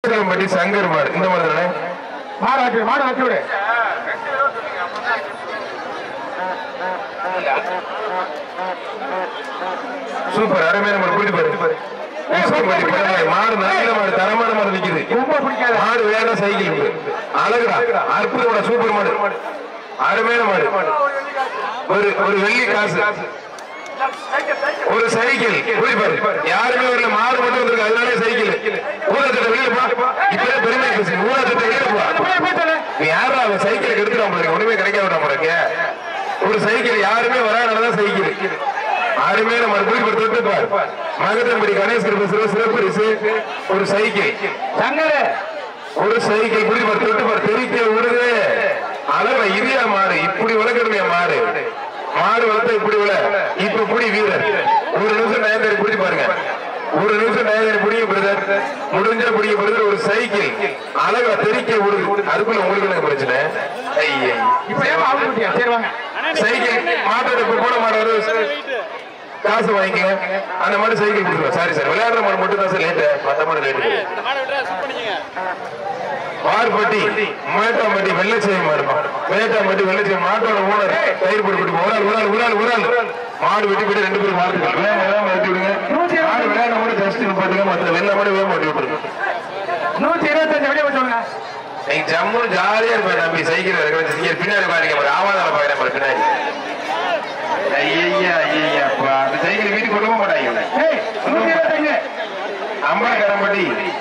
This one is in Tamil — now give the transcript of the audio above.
பட்டி சங்கர் மாடு இந்த மாதிரி தானே மாடு ஆட்டி மாடு ஆட்டி விடு சூப்பர் அருமையான மாடு பிடிச்சு பாரு உசிலம்பட்டி பரவாயில்லை. மாடு நல்ல மாடு தரமான மாடு நிக்குது ரொம்ப பிடிக்காத மாடு வேணும் சைக்கிள் இருக்கு. அழகுடா அற்புதமான சூப்பர் மாடு அருமையான மாடு ஒரு ஒரு வெள்ளி காசு ஒரு சைக்கிள் புரிப்பாரு யாருமே வரல மாடு மட்டும் வந்திருக்கு அதனாலே சைக்கிள் ஊரத்திட்ட வெளியில போ இப்பதான் பெருமை பேசு ஊரத்திட்ட வெளியில போ போய் போய் சொல்லு நீ யாரா அவன் சைக்கிள் எடுத்துட்டு போறீங்க ஒண்ணுமே கிடைக்க விட போறீங்க ஒரு சைக்கிள் யாருமே வராதனாலதான் சைக்கிள் அருமையான மறுபடியும் ஒரு தொட்டு பார் மகதம்படி கணேஷ் கிருப சிறப்பு பரிசு ஒரு சைக்கிள் சங்கரு ஒரு சைக்கிள் புடி பார் தொட்டு பார் தெரிக்க விடுது அளவ இந்தியா மாடு இப்படி வளர்க்கணுமே மாடு மாடு வளர்த்தா இப்படி விட இப்ப புடி வீரர் ஒரு நிமிஷம் நயன்தாரி பிடிச்சு பாருங்க ஒரு நிமிஷம் நயன்தாரி பிடிக்க பிரதர் முடிஞ்ச பிடிக்க பிரதர் ஒரு சைக்கிள் அழகா தெரிக்க விடுது அதுக்குள்ள உங்களுக்கு என்ன பிரச்சனை ஐயே இப்ப ஏன் அவுட் பண்ணியா சரி வாங்க சைக்கிள் மாட்டோட இப்ப போன மாடு வரும் காசு வாங்கிக்கங்க அந்த மாதிரி சைக்கிள் கொடுத்துருவோம் சாரி சார் விளையாடுற மாடு மட்டும் தான் சார் லேட்டு மத்த மாடு லேட்டு மார்பட்டி மேட்டாம்பட்டி வெள்ளச்சேரி மாடுமா மேட்டாம்பட்டி வெள்ளச்சேரி மாட்டோட ஓனர் தயிர் போட்டு போட்டு ஒரு ஆள் ஒரு ஆள் ஒரு ஆள் ஒரு ஆள் மாடு வெட்டி போட்டு ரெண்டு பேரும் மாடு வேகம் வேகம் வெட்டி விடுங்க மாடு விளையாட மாடு ஜஸ்ட் பாட்டுங்க மற்ற வெள்ள மாடு வேகம் வெட்டி விட்டுருங்க நூத்தி இருபத்தஞ்சு வெளியே போய் சொல்லுங்க நீங்க ஜம்மு ஜாலியா இருப்பேன் தம்பி சைக்கிள் இருக்க வச்சு நீங்க பின்னாடி பாருங்க பாரு ஆவாதான பாக்குறேன் பாரு பின்னாடி ஐயா ஐயா அந்த சைக்கிள் வீட்டுக்கு கொண்டு போக மாட்டாங்க ஏய் நூத்தி இருபத்தஞ்சு அம்பலக்கரம்பட்டி